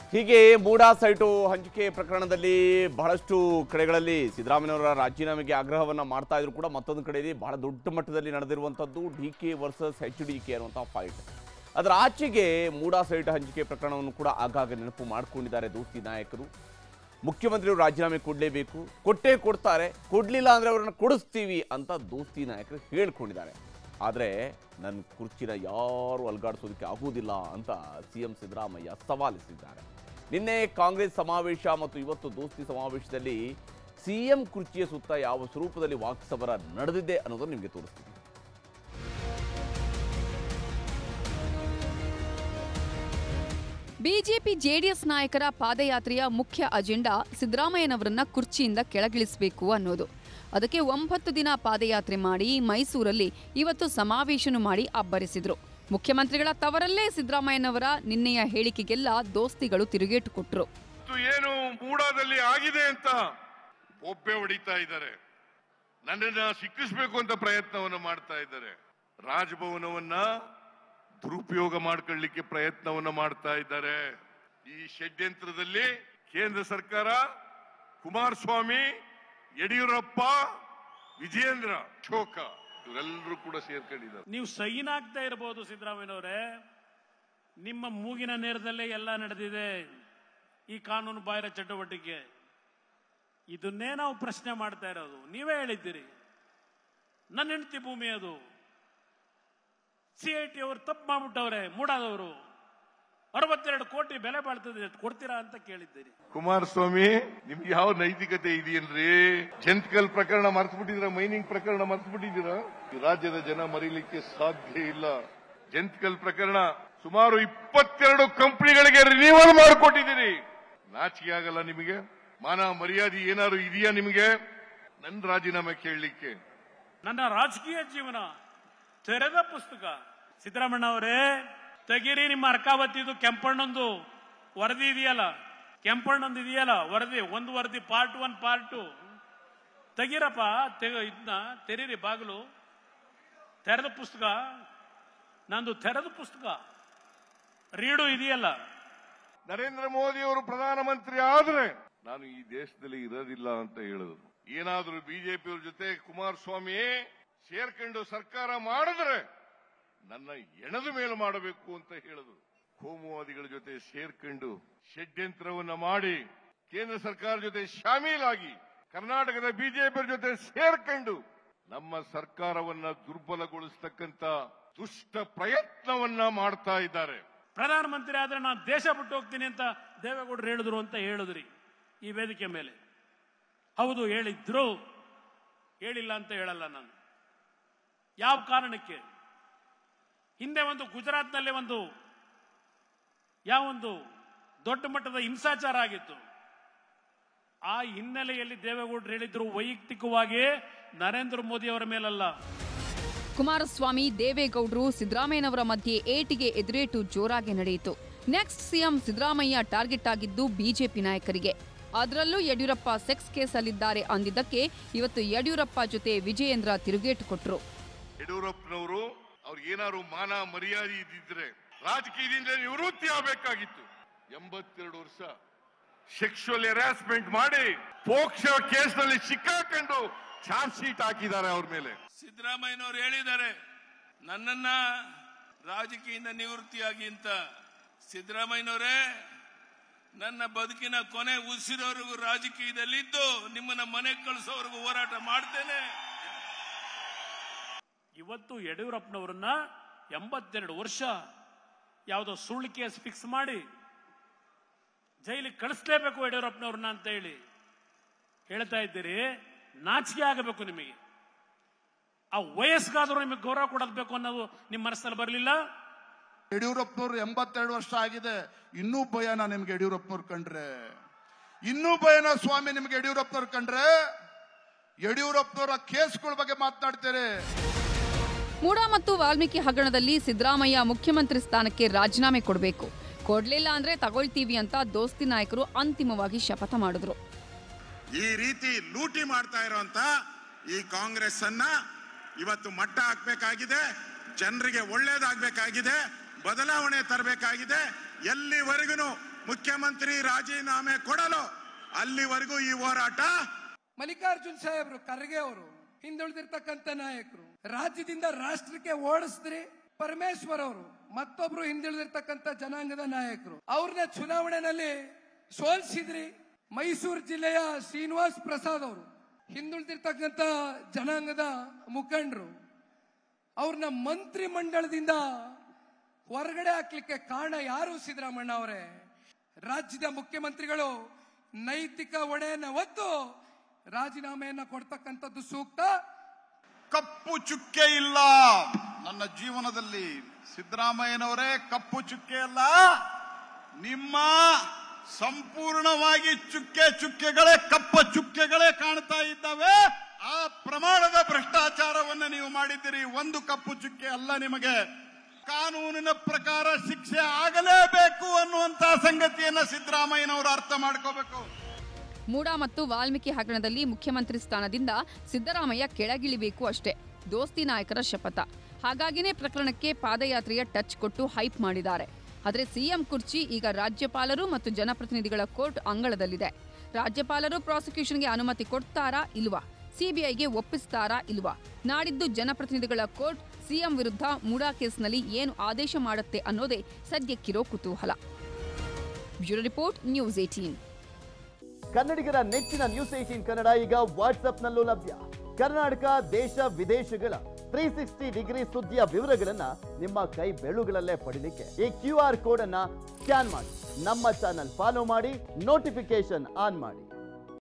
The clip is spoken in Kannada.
ಹೀಗೆ ಮೂಡಾ ಸೈಟು ಹಂಚಿಕೆ ಪ್ರಕರಣದಲ್ಲಿ ಬಹಳಷ್ಟು ಕಡೆಗಳಲ್ಲಿ ಸಿದ್ದರಾಮಯ್ಯವರ ರಾಜೀನಾಮೆಗೆ ಆಗ್ರಹವನ್ನ ಮಾಡ್ತಾ ಇದ್ರು ಕೂಡ ಮತ್ತೊಂದು ಕಡೆಯಲ್ಲಿ ಬಹಳ ದೊಡ್ಡ ಮಟ್ಟದಲ್ಲಿ ನಡೆದಿರುವಂಥದ್ದು D K versus H D K ಅನ್ನುವಂಥ ಫೈಟ್ ಅದರ ಆಚೆಗೆ ಮೂಡಾ ಸೈಟ್ ಹಂಚಿಕೆ ಪ್ರಕರಣವನ್ನು ಕೂಡ ಆಗಾಗ ನೆನಪು ಮಾಡಿಕೊಂಡಿದ್ದಾರೆ ದೋಸ್ತಿ ನಾಯಕರು ಮುಖ್ಯಮಂತ್ರಿಗಳು ರಾಜೀನಾಮೆ ಕೊಡಲೇಬೇಕು ಕೊಟ್ಟೇ ಕೊಡ್ತಾರೆ ಕೊಡಲಿಲ್ಲ ಅಂದರೆ ಅವರನ್ನು ಕೊಡಿಸ್ತೀವಿ ಅಂತ ದೋಸ್ತಿ ನಾಯಕರು ಹೇಳ್ಕೊಂಡಿದ್ದಾರೆ ಆದರೆ ನನ್ನ ಕುರ್ಚಿನ ಯಾರು ಅಲ್ಗಾಡಿಸೋದಕ್ಕೆ ಆಗುವುದಿಲ್ಲ ಅಂತ ಸಿ ಎಂ ಸಿದ್ದರಾಮಯ್ಯ ಸವಾಲಿಸಿದ್ದಾರೆ ನಿನ್ನೆ ಕಾಂಗ್ರೆಸ್ ಸಮಾವೇಶ ಮತ್ತು ಇವತ್ತು ದೋಸ್ತಿ ಸಮಾವೇಶದಲ್ಲಿ ಸಿ ಎಂ ಕುರ್ಚಿಯ ಸುತ್ತ ಯಾವ ಸ್ವರೂಪದಲ್ಲಿ ವಾಕ್ಸಮರ ನಡೆದಿದೆ ಅನ್ನೋದನ್ನು ನಿಮಗೆ ತೋರಿಸ್ತೀನಿ ಬಿಜೆಪಿ ಜೆಡಿಎಸ್ ನಾಯಕರ ಪಾದಯಾತ್ರೆಯ ಮುಖ್ಯ ಅಜೆಂಡಾ ಸಿದ್ದರಾಮಯ್ಯನವರನ್ನ ಕುರ್ಚಿಯಿಂದ ಕೆಳಗಿಳಿಸಬೇಕು ಅನ್ನೋದು ಅದಕ್ಕೆ ಒಂಬತ್ತು ದಿನ ಪಾದಯಾತ್ರೆ ಮಾಡಿ ಮೈಸೂರಲ್ಲಿ ಇವತ್ತು ಸಮಾವೇಶನು ಮಾಡಿ ಅಬ್ಬರಿಸಿದ್ರು ಮುಖ್ಯಮಂತ್ರಿಗಳ ತವರಲ್ಲೇ ಸಿದ್ದರಾಮಯ್ಯನವರ ನಿನ್ನೆಯ ಹೇಳಿಕೆಗೆಲ್ಲ ದೋಸ್ತಿಗಳು ತಿರುಗೇಟು ಕೊಟ್ರು ಮತ್ತು ಏನು ಮೂಡಾದಲ್ಲಿ ಆಗಿದೆ ಅಂತ ಒಬ್ಬೆ ಹೊಡಿತಾ ಇದ್ದಾರೆ ನನ್ನನ್ನ ಸಿಕ್ಕಿಸ್ಬೇಕು ಅಂತ ಪ್ರಯತ್ನವನ್ನು ಮಾಡ್ತಾ ಇದ್ದಾರೆ ರಾಜಭವನವನ್ನ ದುರುಪಯೋಗ ಮಾಡ್ಕೊಳ್ಳಿಕ್ಕೆ ಪ್ರಯತ್ನವನ್ನ ಮಾಡ್ತಾ ಇದ್ದಾರೆ ಈ ಷಡ್ಯಂತ್ರದಲ್ಲಿ ಕೇಂದ್ರ ಸರ್ಕಾರ ಕುಮಾರಸ್ವಾಮಿ ಯಡಿಯೂರಪ್ಪ ವಿಜಯೇಂದ್ರ ಶೋಕ ಇವರೆಲ್ಲರೂ ಕೂಡ ಸೇರ್ಕೊಂಡಿದ್ದಾರೆ ನೀವು ಸೈನ್ ಆಗ್ತಾ ಇರಬಹುದು ಸಿದ್ದರಾಮಯ್ಯನವರೇ ನಿಮ್ಮ ಮೂಗಿನ ನೇರದಲ್ಲೇ ಎಲ್ಲ ನಡೆದಿದೆ ಈ ಕಾನೂನು ಬಾಹಿರ ಚಟುವಟಿಕೆ ಇದನ್ನೇ ನಾವು ಪ್ರಶ್ನೆ ಮಾಡ್ತಾ ಇರೋದು ನೀವೇ ಹೇಳಿದ್ದೀರಿ ನನ್ನ ಹೆಂಡತಿ ಭೂಮಿ ಅದು ಸಿ ಐ ಟಿ ಅವರು ತಪ್ಪು ಮಾಡ್ಬಿಟ್ಟವ್ರೆ ಮೂಡಾದವರು ಅರವತ್ತೆರಡು ಕೋಟಿ ಬೆಲೆ ಬಾಳ್ತದೆ ಕೊಡ್ತೀರಾ ಅಂತ ಕೇಳಿದ್ದೀರಿ ಕುಮಾರಸ್ವಾಮಿ ನಿಮ್ಗೆ ಯಾವ ನೈತಿಕತೆ ಇದೆಯಲ್ರಿ ಜಂತ್ಕಲ್ ಪ್ರಕರಣ ಮರ್ತ್ಬಿಟ್ಟಿದ್ರ ಮೈನಿಂಗ್ ಪ್ರಕರಣ ಮರ್ತ್ಬಿಟ್ಟಿದ್ದೀರಾ ಈ ರಾಜ್ಯದ ಜನ ಮರೀಲಿಕ್ಕೆ ಸಾಧ್ಯ ಇಲ್ಲ ಜಂತ್ಕಲ್ ಪ್ರಕರಣ ಸುಮಾರು ಇಪ್ಪತ್ತೆರಡು ಕಂಪನಿಗಳಿಗೆ ರಿನಿವಲ್ ಮಾಡಿಕೊಟ್ಟಿದ್ದೀರಿ ನಾಚಿಕೆ ಆಗಲ್ಲ ನಿಮಗೆ ಮಾನ ಮರ್ಯಾದೆ ಏನಾದ್ರು ಇದೆಯಾ ನಿಮಗೆ ನನ್ನ ರಾಜೀನಾಮೆ ಕೇಳಲಿಕ್ಕೆ ನನ್ನ ರಾಜಕೀಯ ಜೀವನ ತೆರೆದ ಪುಸ್ತಕ ಸಿದ್ದರಾಮಣ್ಣ ಅವರೇ ತೆಗೀರಿ ನಿಮ್ಮ ಅರ್ಕಾವತಿದು ಕೆಂಪಣ್ಣಂದು ವರದಿ ಇದೆಯಲ್ಲ ಕೆಂಪಣ್ಣಂದು ಇದೆಯಲ್ಲ ವರದಿ ಒಂದು ವರದಿ ಪಾರ್ಟ್ ಒನ್ ಪಾರ್ಟ್ ಟು ತೆಗೀರಪ್ಪ ತೆಗ ಇದನ್ನ ತೆರೀರಿ ಬಾಗಿಲು ತೆರೆದ ಪುಸ್ತಕ ನಂದು ತೆರೆದ ಪುಸ್ತಕ ರೀಡು ಇದೆಯಲ್ಲ ನರೇಂದ್ರ ಮೋದಿ ಅವರು ಪ್ರಧಾನಮಂತ್ರಿ ಆದ್ರೆ ನಾನು ಈ ದೇಶದಲ್ಲಿ ಇರೋದಿಲ್ಲ ಅಂತ ಹೇಳಿದ್ರು ಏನಾದ್ರೂ ಬಿಜೆಪಿಯವ್ರ ಜೊತೆ ಕುಮಾರಸ್ವಾಮಿ ಸೇರ್ಕೊಂಡು ಸರ್ಕಾರ ಮಾಡಿದ್ರೆ ನನ್ನ ಎಣದ ಮೇಲೆ ಮಾಡಬೇಕು ಅಂತ ಹೇಳಿದ್ರು ಕೋಮುವಾದಿಗಳ ಜೊತೆ ಸೇರ್ಕೊಂಡು ಷಡ್ಯಂತ್ರವನ್ನ ಮಾಡಿ ಕೇಂದ್ರ ಸರ್ಕಾರ ಜೊತೆ ಶಾಮೀಲಾಗಿ ಕರ್ನಾಟಕದ ಬಿಜೆಪಿಯವ್ರ ಜೊತೆ ಸೇರ್ಕೊಂಡು ನಮ್ಮ ಸರ್ಕಾರವನ್ನ ದುರ್ಬಲಗೊಳಿಸ್ತಕ್ಕಂತ ದುಷ್ಟ ಪ್ರಯತ್ನವನ್ನ ಮಾಡ್ತಾ ಇದ್ದಾರೆ ಪ್ರಧಾನಮಂತ್ರಿ ಆದ್ರೆ ನಾನು ದೇಶ ಬಿಟ್ಟು ಹೋಗ್ತೀನಿ ಅಂತ ದೇವೇಗೌಡರು ಹೇಳಿದ್ರು ಅಂತ ಹೇಳಿದ್ರಿ ಈ ವೇದಿಕೆ ಮೇಲೆ ಹೌದು ಹೇಳಿದ್ರು ಹೇಳಿಲ್ಲ ಅಂತ ಹೇಳಲ್ಲ ನಾನು ಯಾವ ಕಾರಣಕ್ಕೆ ಹಿಂದೆ ಒಂದು ಗುಜರಾತ್ನಲ್ಲಿ ಒಂದು ಯಾವ ಒಂದು ದೊಡ್ಡ ಮಟ್ಟದ ಹಿಂಸಾಚಾರ ಆಗಿತ್ತು ಆ ಹಿನ್ನೆಲೆಯಲ್ಲಿ ದೇವೇಗೌಡರು ಹೇಳಿದ್ರು ವೈಯಕ್ತಿಕವಾಗಿ ನರೇಂದ್ರ ಮೋದಿ ಅವರ ಮೇಲಲ್ಲ ಕುಮಾರಸ್ವಾಮಿ ದೇವೇಗೌಡರು ಸಿದ್ದರಾಮಯ್ಯನವರ ಮಧ್ಯೆ ಏಟಿಗೆ ಎದುರೇಟು ಜೋರಾಗಿ ನಡೆಯಿತು ನೆಕ್ಸ್ಟ್ ಸಿಎಂ ಸಿದ್ದರಾಮಯ್ಯ ಟಾರ್ಗೆಟ್ ಆಗಿದ್ದು ಬಿಜೆಪಿ ನಾಯಕರಿಗೆ ಅದರಲ್ಲೂ ಯಡಿಯೂರಪ್ಪ ಸೆಕ್ಸ್ ಕೇಸಲ್ಲಿದ್ದಾರೆ ಅಂದಿದ್ದಕ್ಕೆ ಇವತ್ತು ಯಡಿಯೂರಪ್ಪ ಜೊತೆ ವಿಜಯೇಂದ್ರ ತಿರುಗೇಟು ಕೊಟ್ರು ಯಡಿಯೂರಪ್ಪನವರು ಅವ್ರಿಗೆ ಏನಾದ್ರು ಮಾನ ಮರ್ಯಾದೆ ಇದ್ದಿದ್ರೆ ರಾಜಕೀಯದಿಂದ ನಿವೃತ್ತಿ ಆಗಬೇಕಾಗಿತ್ತು ಎಂಬತ್ತೆರಡು ವರ್ಷ ಸೆಕ್ಷುವಲ್ ಹೆರಾಸ್ಮೆಂಟ್ ಮಾಡಿ ಪೋಕ್ಷ ಕೇಸ್ನಲ್ಲಿ ಸಿಕ್ಕಾಕೊಂಡು ಚಾರ್ಜ್ ಶೀಟ್ ಹಾಕಿದ್ದಾರೆ ಅವ್ರ ಮೇಲೆ ಸಿದ್ದರಾಮಯ್ಯನವರು ಹೇಳಿದ್ದಾರೆ ನನ್ನನ್ನ ರಾಜಕೀಯದಿಂದ ನಿವೃತ್ತಿಯಾಗಿ ಅಂತ ಸಿದ್ದರಾಮಯ್ಯನವರೇ ನನ್ನ ಬದುಕಿನ ಕೊನೆ ಉಸಿರೋವರೆಗೂ ರಾಜಕೀಯದಲ್ಲಿದ್ದು ನಿಮ್ಮನ್ನ ಮನೆಗೆ ಕಳಿಸೋವರೆಗೂ ಹೋರಾಟ ಮಾಡ್ತೇನೆ ಇವತ್ತು ಯಡಿಯೂರಪ್ಪನವರನ್ನ ಎಂಬತ್ತೆರಡು ವರ್ಷ ಯಾವುದೋ ಸುಳ್ಳು ಕೇಸ್ ಫಿಕ್ಸ್ ಮಾಡಿ ಜೈಲಿಗೆ ಕಳಿಸ್ಲೇಬೇಕು ಯಡಿಯೂರಪ್ಪನವ್ರನ್ನ ಅಂತ ಹೇಳಿ ಹೇಳ್ತಾ ಇದ್ದೀರಿ ನಾಚಿಕೆ ಆಗಬೇಕು ನಿಮಗೆ ಆ ವಯಸ್ಸಿಗಾದ್ರೂ ನಿಮಗೆ ಗೌರವ ಕೊಡಬೇಕು ಅನ್ನೋದು ನಿಮ್ಮ ಮನಸ್ಸಲ್ಲಿ ಬರಲಿಲ್ಲ ಯಡಿಯೂರಪ್ಪನವ್ರು ಎಂಬತ್ತೆರಡು ವರ್ಷ ಆಗಿದೆ ಇನ್ನೂ ಭಯನ ನಿಮ್ಗೆ ಯಡಿಯೂರಪ್ಪನವ್ರು ಕಂಡ್ರೆ ಇನ್ನೂ ಭಯನ ಸ್ವಾಮಿ ನಿಮ್ಗೆ ಯಡಿಯೂರಪ್ಪನವ್ರು ಕಂಡ್ರೆ ಯಡಿಯೂರಪ್ಪನವರ ಕೇಸ್ಗಳ ಬಗ್ಗೆ ಮಾತನಾಡ್ತಾರೆ ಮೂಡಾ ಮತ್ತು ವಾಲ್ಮೀಕಿ ಹಗರಣದಲ್ಲಿ ಸಿದ್ದರಾಮಯ್ಯ ಮುಖ್ಯಮಂತ್ರಿ ಸ್ಥಾನಕ್ಕೆ ರಾಜೀನಾಮೆ ಕೊಡಬೇಕು ಕೊಡ್ಲಿಲ್ಲ ಅಂದ್ರೆ ತಗೊಳ್ತೀವಿ ಅಂತ ದೋಸ್ತಿ ನಾಯಕರು ಅಂತಿಮವಾಗಿ ಶಪಥ ಮಾಡಿದ್ರು ಈ ರೀತಿ ಲೂಟಿ ಮಾಡ್ತಾ ಇರುವಂತ ಈ ಕಾಂಗ್ರೆಸ್ ಅನ್ನ ಇವತ್ತು ಮಟ್ಟ ಹಾಕ್ಬೇಕಾಗಿದೆ ಜನರಿಗೆ ಒಳ್ಳೇದಾಗಬೇಕಾಗಿದೆ ಬದಲಾವಣೆ ತರಬೇಕಾಗಿದೆ ಎಲ್ಲಿವರೆಗೂ ಮುಖ್ಯಮಂತ್ರಿ ರಾಜೀನಾಮೆ ಕೊಡಲು ಅಲ್ಲಿವರೆಗೂ ಈ ಹೋರಾಟ ಮಲ್ಲಿಕಾರ್ಜುನ್ ಸಾಹೇಬ್ರು ಖರ್ಗೆ ಅವರು ಹಿಂದುಳಿದಿರ್ತಕ್ಕಂಥ ನಾಯಕರು ರಾಜ್ಯದಿಂದ ರಾಷ್ಟ್ರಕ್ಕೆ ಓಡಿಸಿದ್ರಿ ಪರಮೇಶ್ವರ್ ಅವರು ಮತ್ತೊಬ್ರು ಹಿಂದುಳಿದಿರ್ತಕ್ಕಂಥ ಜನಾಂಗದ ನಾಯಕರು ಅವ್ರನ್ನ ಚುನಾವಣೆಯಲ್ಲಿ ಸೋಲಿಸಿದ್ರಿ ಮೈಸೂರು ಜಿಲ್ಲೆಯ ಶ್ರೀನಿವಾಸ್ ಪ್ರಸಾದ್ ಅವರು ಹಿಂದುಳಿದಿರ್ತಕ್ಕಂಥ ಜನಾಂಗದ ಮುಖಂಡರು ಅವ್ರನ್ನ ಮಂತ್ರಿ ಮಂಡಳದಿಂದ ಹೊರಗಡೆ ಹಾಕ್ಲಿಕ್ಕೆ ಕಾರಣ ಯಾರು ಸಿದ್ದರಾಮಣ್ಣ ಅವರೇ ರಾಜ್ಯದ ಮುಖ್ಯಮಂತ್ರಿಗಳು ನೈತಿಕ ಹೊಣೆಯನ್ನ ಹೊತ್ತು ರಾಜೀನಾಮೆಯನ್ನ ಕೊಡ್ತಕ್ಕಂಥದ್ದು ಸೂಕ್ತ ಕಪ್ಪು ಚುಕ್ಕೆ ಇಲ್ಲ ನನ್ನ ಜೀವನದಲ್ಲಿ ಸಿದ್ದರಾಮಯ್ಯನವರೇ ಕಪ್ಪು ಚುಕ್ಕೆ ಅಲ್ಲ ನಿಮ್ಮ ಸಂಪೂರ್ಣವಾಗಿ ಚುಕ್ಕೆ ಚುಕ್ಕೆಗಳೇ ಕಪ್ಪ ಚುಕ್ಕೆಗಳೇ ಕಾಣ್ತಾ ಇದ್ದಾವೆ ಆ ಪ್ರಮಾಣದ ಭ್ರಷ್ಟಾಚಾರವನ್ನ ನೀವು ಮಾಡಿದ್ದೀರಿ ಒಂದು ಕಪ್ಪು ಚುಕ್ಕೆ ಅಲ್ಲ ನಿಮಗೆ ಕಾನೂನಿನ ಪ್ರಕಾರ ಶಿಕ್ಷೆ ಆಗಲೇಬೇಕು ಅನ್ನುವಂತ ಸಂಗತಿಯನ್ನ ಸಿದ್ದರಾಮಯ್ಯನವರು ಅರ್ಥ ಮಾಡ್ಕೋಬೇಕು ಮೂಡಾ ಮತ್ತು ವಾಲ್ಮೀಕಿ ಹಗರಣದಲ್ಲಿ ಮುಖ್ಯಮಂತ್ರಿ ಸ್ಥಾನದಿಂದ ಸಿದ್ದರಾಮಯ್ಯ ಕೆಳಗಿಳಿಬೇಕು ಅಷ್ಟೇ ದೋಸ್ತಿ ನಾಯಕರ ಶಪಥ ಹಾಗಾಗಿನೇ ಪ್ರಕರಣಕ್ಕೆ ಪಾದಯಾತ್ರೆಯ ಟಚ್ ಕೊಟ್ಟು ಹೈಪ್ ಮಾಡಿದ್ದಾರೆ ಆದರೆ ಸಿಎಂ ಕುರ್ಚಿ ಈಗ ರಾಜ್ಯಪಾಲರು ಮತ್ತು ಜನಪ್ರತಿನಿಧಿಗಳ ಕೋರ್ಟ್ ಅಂಗಳದಲ್ಲಿದೆ ರಾಜ್ಯಪಾಲರು ಪ್ರಾಸಿಕ್ಯೂಷನ್ಗೆ ಅನುಮತಿ ಕೊಡ್ತಾರಾ ಇಲ್ವಾ ಸಿಬಿಐಗೆ ಒಪ್ಪಿಸ್ತಾರಾ ಇಲ್ವಾ ನಾಡಿದ್ದು ಜನಪ್ರತಿನಿಧಿಗಳ ಕೋರ್ಟ್ ಸಿಎಂ ವಿರುದ್ಧ ಮೂಡಾ ಕೇಸ್ನಲ್ಲಿ ಏನು ಆದೇಶ ಮಾಡುತ್ತೆ ಅನ್ನೋದೇ ಸದ್ಯಕ್ಕಿರೋ ಕುತೂಹಲ ಬ್ಯೂರೋ ರಿಪೋರ್ಟ್ ನ್ಯೂಸ್ ಏಟೀನ್ ಕನ್ನಡಿಗರ ನೆಚ್ಚಿನ ನ್ಯೂಸ್ ಏಟೀನ್ ಕನ್ನಡ ಈಗ ವಾಟ್ಸ್ಆಪ್ನಲ್ಲೂ ಲಭ್ಯ ಕರ್ನಾಟಕ ದೇಶ ವಿದೇಶಗಳ ತ್ರೀ ಸಿಕ್ಸ್ಟಿ ಡಿಗ್ರಿ ಸುದ್ದಿಯ ವಿವರಗಳನ್ನ ನಿಮ್ಮ ಕೈ ಬೆರಳುಗಳಲ್ಲೇ ಪಡಿಲಿಕ್ಕೆ ಈ ಕ್ಯೂ ಆರ್ ಕೋಡ್ ಅನ್ನ ಸ್ಕ್ಯಾನ್ ಮಾಡಿ ನಮ್ಮ ಚಾನಲ್ ಫಾಲೋ ಮಾಡಿ ನೋಟಿಫಿಕೇಶನ್ ಆನ್ ಮಾಡಿ